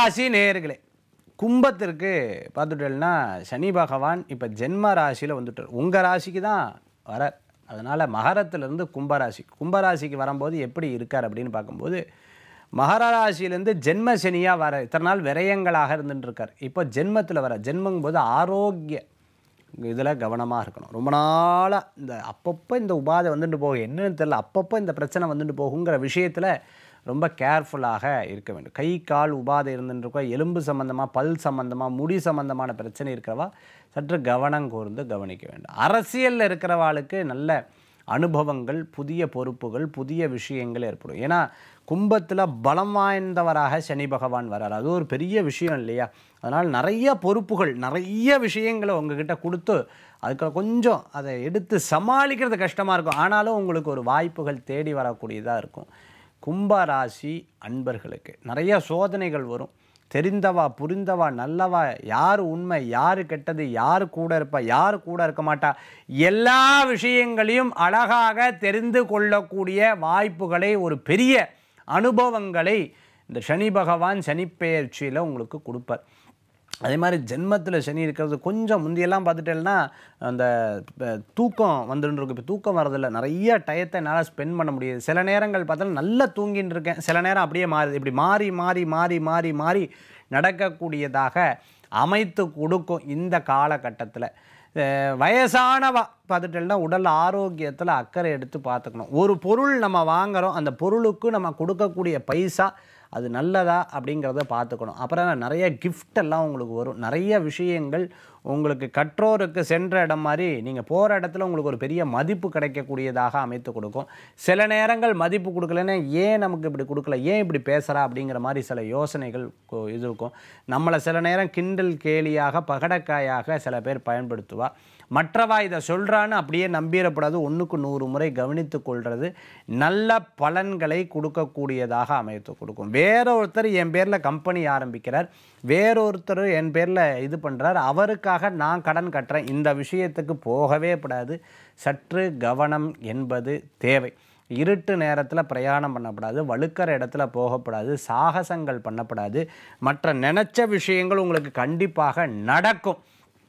கும்பராசி நேயர்களே கும்பத்திற்கு பார்த்துட்டேன்னா சனி பகவான் இப்போ ஜென்ம ராசியில் வந்துட்டார் உங்கள் ராசிக்கு தான் வரார் அதனால் மகரத்திலிருந்து கும்பராசி கும்பராசிக்கு வரும்போது எப்படி இருக்கார் அப்படின்னு பார்க்கும்போது மகர ராசியிலேருந்து ஜென்ம சனியாக வர இத்தனை நாள் விரயங்களாக இருந்துட்டு இருக்கார் இப்போ ஜென்மத்தில் வர ஜென்மங்கும் போது ஆரோக்கிய இதில் கவனமாக இருக்கணும் ரொம்ப நாளாக இந்த அப்பப்போ இந்த உபாதை வந்துட்டு போகும் என்னன்னு தெரியல அப்பப்போ இந்த பிரச்சனை வந்துட்டு போகுங்கிற விஷயத்தில் ரொம்ப கேர்ஃபுல்லாக இருக்க வேண்டும் கை கால் உபாதை இருந்துருக்கோ எலும்பு சம்மந்தமாக பல் சம்மந்தமாக முடி சம்மந்தமான பிரச்சனை இருக்கிறவா சற்று கவனம் கூர்ந்து கவனிக்க வேண்டும் அரசியலில் இருக்கிறவாளுக்கு நல்ல அனுபவங்கள் புதிய பொறுப்புகள் புதிய விஷயங்கள் ஏற்படும் ஏன்னா கும்பத்தில் பலம் வாய்ந்தவராக சனி பகவான் வரார் அது ஒரு பெரிய விஷயம் இல்லையா அதனால் நிறைய பொறுப்புகள் நிறைய விஷயங்களை உங்ககிட்ட கொடுத்து அதுக்கு கொஞ்சம் அதை எடுத்து சமாளிக்கிறது கஷ்டமாக இருக்கும் ஆனாலும் உங்களுக்கு ஒரு வாய்ப்புகள் தேடி வரக்கூடியதாக இருக்கும் கும்பராசி அன்பர்களுக்கு நிறைய சோதனைகள் வரும் தெரிந்தவா புரிந்தவா நல்லவா யார் உண்மை யார் கெட்டது யார் கூட இருப்பா யார் கூட இருக்க மாட்டா எல்லா விஷயங்களையும் அழகாக தெரிந்து கொள்ளக்கூடிய வாய்ப்புகளை ஒரு பெரிய அனுபவங்களை இந்த சனி பகவான் சனிப்பெயர்ச்சியில் உங்களுக்கு கொடுப்பார் அதே மாதிரி ஜென்மத்தில் சனி இருக்கிறது கொஞ்சம் முந்தியெல்லாம் பார்த்துட்டேன்னா அந்த ப- தூக்கம் வந்துட்டு இருக்கு இப்போ தூக்கம் வரதில்ல நிறைய டயத்தை என்னால் ஸ்பெண்ட் பண்ண முடியுது சில நேரங்கள் பார்த்தா நல்லா தூங்கின்னு இருக்கேன் சில நேரம் அப்படியே மாறுது இப்படி மாறி மாறி மாறி மாறி மாறி நடக்கக்கூடியதாக அமைத்து கொடுக்கும் இந்த காலகட்டத்தில் அஹ் வயசானவா பார்த்துட்டேன்னா உடல் ஆரோக்கியத்தில் அக்கறை எடுத்து பார்த்துக்கணும் ஒரு பொருள் நம்ம வாங்குறோம் அந்த பொருளுக்கு நம்ம கொடுக்கக்கூடிய பைசா அது நல்லதா அப்படிங்கிறத பார்த்துக்கணும் அப்புறம் நிறைய gift எல்லாம் உங்களுக்கு வரும் நிறைய விஷயங்கள் உங்களுக்கு கற்றோருக்கு சென்ற இடம் மாதிரி நீங்கள் போகிற இடத்துல உங்களுக்கு ஒரு பெரிய மதிப்பு கிடைக்கக்கூடியதாக அமைத்து கொடுக்கும் சில நேரங்கள் மதிப்பு கொடுக்கலன்னா ஏன் நமக்கு இப்படி கொடுக்கல ஏன் இப்படி பேசுகிறா அப்படிங்கிற மாதிரி சில யோசனைகள் கொ- இது இருக்கும் நம்மளை சில நேரம் கிண்டல் கேலியாக பகடக்காயாக சில பேர் பயன்படுத்துவா மற்றவா இதை சொல்கிறான்னு அப்படியே நம்பிடக்கூடாது ஒன்றுக்கு நூறு முறை கவனித்து கொள்வது நல்ல பலன்களை கொடுக்கக்கூடியதாக அமைத்து கொடுக்கும் வேறொருத்தர் என் பேரில் கம்பெனி ஆரம்பிக்கிறார் வேறொருத்தர் என் பேரில் இது பண்ணுறார் அவருக்காக நான் கடன் கட்டுறேன் இந்த விஷயத்துக்கு போகவே கூடாது சற்று கவனம் என்பது தேவை இருட்டு நேரத்தில் பிரயாணம் பண்ணக்கூடாது வழுக்கிற இடத்துல போகக்கூடாது சாகசங்கள் பண்ணக்கூடாது மற்ற நினச்ச விஷயங்கள் உங்களுக்கு கண்டிப்பாக நடக்கும்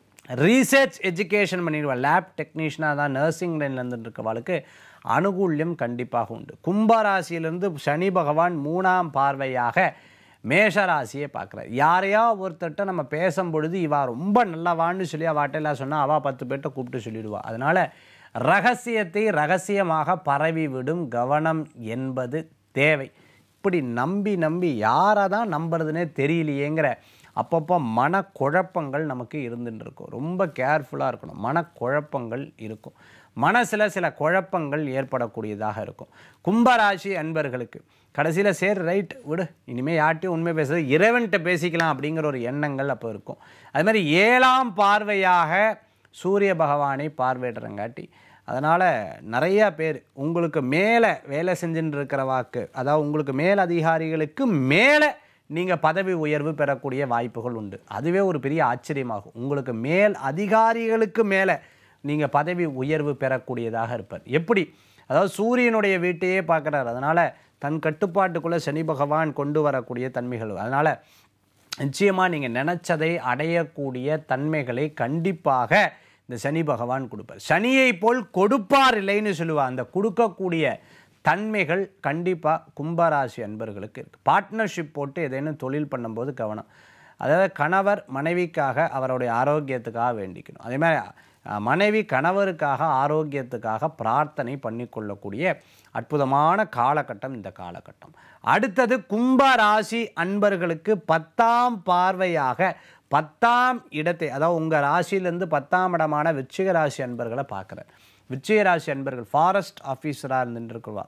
ரீசர்ச் எஜுகேஷன் பண்ணிடுவேன் லேப் டெக்னீஷியனாக தான் நர்சிங் லைனில் இருக்கவாளுக்கு அனுகூல்யம் கண்டிப்பாக உண்டு கும்பராசியிலிருந்து சனி பகவான் மூணாம் பார்வையாக மேஷராசியை பார்க்குறார் யாரையா ஒருத்தர்கிட்ட நம்ம பேசும் பொழுது இவா ரொம்ப நல்லவான்னு சொல்லி அவாட்டெல்லாம் சொன்னால் அவள் பத்து பேர்ட்ட கூப்பிட்டு சொல்லிடுவா அதனால் ரகசியத்தை ரகசியமாக பரவி விடும் கவனம் என்பது தேவை இப்படி நம்பி நம்பி யாரை தான் நம்புறதுனே தெரியலையேங்கிற அப்பப்போ மனக்குழப்பங்கள் நமக்கு இருந்துட்டு இருக்கும் ரொம்ப கேர்ஃபுல்லாக இருக்கணும் மனக்குழப்பங்கள் இருக்கும் மனசில் சில குழப்பங்கள் ஏற்படக்கூடியதாக இருக்கும் கும்பராசி அன்பர்களுக்கு கடைசியில் சரி ரைட் விடு இனிமேல் யார்ட்டையும் உண்மை பேசுறது இறைவன்கிட்ட பேசிக்கலாம் அப்படிங்கிற ஒரு எண்ணங்கள் அப்போ இருக்கும் அது மாதிரி ஏழாம் பார்வையாக சூரிய பகவானை பார்வையிடுறங்காட்டி அதனால் நிறையா பேர் உங்களுக்கு மேலே வேலை செஞ்சுட்டு இருக்கிற வாக்கு அதாவது உங்களுக்கு மேல் அதிகாரிகளுக்கு மேலே நீங்கள் பதவி உயர்வு பெறக்கூடிய வாய்ப்புகள் உண்டு அதுவே ஒரு பெரிய ஆச்சரியமாகும் உங்களுக்கு மேல் அதிகாரிகளுக்கு மேலே நீங்கள் பதவி உயர்வு பெறக்கூடியதாக இருப்பார் எப்படி அதாவது சூரியனுடைய வீட்டையே பார்க்குறாரு அதனால் தன் கட்டுப்பாட்டுக்குள்ளே சனி பகவான் கொண்டு வரக்கூடிய தன்மைகள் அதனால் நிச்சயமாக நீங்கள் நினச்சதை அடையக்கூடிய தன்மைகளை கண்டிப்பாக இந்த சனி பகவான் கொடுப்பார் சனியை போல் கொடுப்பார் இல்லைன்னு சொல்லுவார் அந்த கொடுக்கக்கூடிய தன்மைகள் கண்டிப்பாக கும்பராசி அன்பர்களுக்கு இருக்குது பார்ட்னர்ஷிப் போட்டு ஏதேனும் தொழில் பண்ணும்போது கவனம் அதாவது கணவர் மனைவிக்காக அவருடைய ஆரோக்கியத்துக்காக வேண்டிக்கணும் அதே மாதிரி அஹ், மனைவி கணவருக்காக ஆரோக்கியத்துக்காக பிரார்த்தனை பண்ணிக்கொள்ளக்கூடிய அற்புதமான காலகட்டம் இந்த காலகட்டம் அடுத்தது கும்ப ராசி அன்பர்களுக்கு பத்தாம் பார்வையாக பத்தாம் இடத்தை அதாவது உங்கள் ராசியிலேருந்து பத்தாம் இடமான விருச்சிக ராசி அன்பர்களை பார்க்குறார் விருச்சிக ராசி அன்பர்கள் ஃபாரஸ்ட் ஆஃபீஸராக இருந்துருக்குவா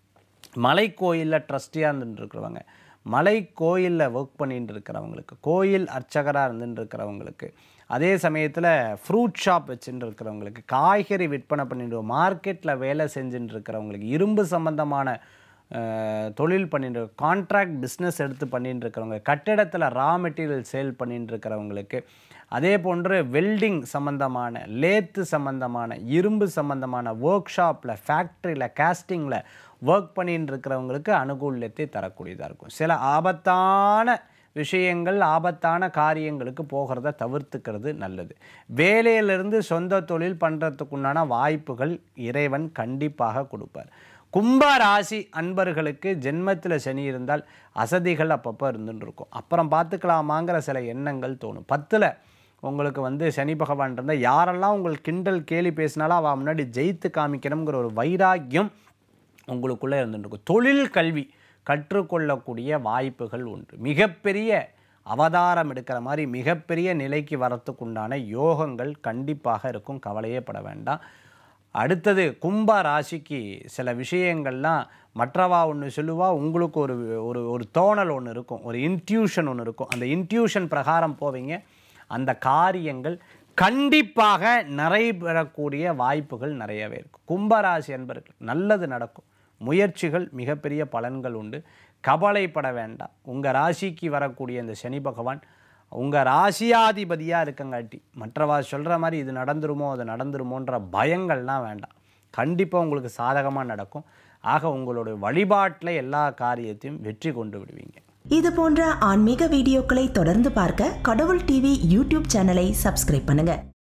மலை கோயிலில் ட்ரஸ்டியாக இருந்துட்டு இருக்கிறவங்க மலை கோயிலில் ஒர்க் பண்ணிட்டு இருக்கிறவங்களுக்கு கோயில் அர்ச்சகராக இருந்துட்டு இருக்கிறவங்களுக்கு அதே சமயத்தில் ஃப்ரூட் ஷாப் வச்சுட்டு இருக்கிறவங்களுக்கு காய்கறி விற்பனை பண்ணிட்டு மார்க்கெட்டில் வேலை செஞ்சுட்டு இருக்கிறவங்களுக்கு இரும்பு சம்பந்தமான அஹ், தொழில் பண்ணிட்டு கான்ட்ராக்ட் பிஸ்னஸ் எடுத்து பண்ணிட்டு இருக்கிறவங்க கட்டிடத்தில் ரா மெட்டீரியல் சேல் பண்ணிட்டு இருக்கிறவங்களுக்கு அதே போன்று வெல்டிங் சம்பந்தமான லேத்து சம்பந்தமான இரும்பு சம்பந்தமான ஒர்க் ஷாப்பில் ஃபேக்ட்ரியில் காஸ்டிங்கில் ஒர்க் பண்ணிட்டு இருக்கிறவங்களுக்கு அனுகூல்யத்தை தரக்கூடியதாக இருக்கும் சில ஆபத்தான விஷயங்கள் ஆபத்தான காரியங்களுக்கு போகிறத தவிர்த்துக்கிறது நல்லது வேலையிலிருந்து சொந்த தொழில் பண்ணுறதுக்குண்டான வாய்ப்புகள் இறைவன் கண்டிப்பாக கொடுப்பார் கும்ப ராசி அன்பர்களுக்கு ஜென்மத்தில் சனி இருந்தால் அசதிகள் அப்பப்போ இருந்துட்டு இருக்கும் அப்புறம் பார்த்துக்கலாமாங்கிற சில எண்ணங்கள் தோணும் பத்தில் உங்களுக்கு வந்து சனி பகவான் இருந்தால் யாரெல்லாம் உங்களுக்கு கிண்டல் கேலி பேசினாலும் அவள் முன்னாடி ஜெயித்து காமிக்கணுங்கிற ஒரு வைராக்கியம் உங்களுக்குள்ளே இருந்துட்டு இருக்கும் தொழில் கல்வி கற்றுக்கொள்ளக்கூடிய வாய்ப்புகள் உண்டு மிகப்பெரிய அவதாரம் எடுக்கிற மாதிரி மிகப்பெரிய நிலைக்கு வரத்துக்குண்டான யோகங்கள் கண்டிப்பாக இருக்கும் கவலையே பட வேண்டாம் அடுத்தது கும்ப ராசிக்கு சில விஷயங்கள்லாம் மற்றவா ஒன்று சொல்லுவா உங்களுக்கு ஒரு ஒரு ஒரு தோணல் ஒன்று இருக்கும் ஒரு இன்ட்யூஷன் ஒன்று இருக்கும் அந்த இன்ட்யூஷன் பிரகாரம் போவீங்க அந்த காரியங்கள் கண்டிப்பாக நிறைவேறக்கூடிய வாய்ப்புகள் நிறையவே இருக்கும் கும்பராசி என்பர்கள் நல்லது நடக்கும் முயற்சிகள் மிகப்பெரிய பலன்கள் உண்டு கவலைப்பட வேண்டாம் உங்கள் ராசிக்கு வரக்கூடிய இந்த சனி பகவான் உங்கள் ராசியாதிபதியாக இருக்கங்காட்டி மற்றவா சொல்கிற மாதிரி இது நடந்துருமோ அது நடந்துருமோன்ற பயங்கள்லாம் வேண்டாம் கண்டிப்பாக உங்களுக்கு சாதகமாக நடக்கும் ஆக உங்களுடைய வழிபாட்டில் எல்லா காரியத்தையும் வெற்றி கொண்டு விடுவீங்க இது போன்ற ஆன்மீக வீடியோக்களை தொடர்ந்து பார்க்க கடவுள் டிவி யூடியூப் சேனலை சப்ஸ்கிரைப் பண்ணுங்க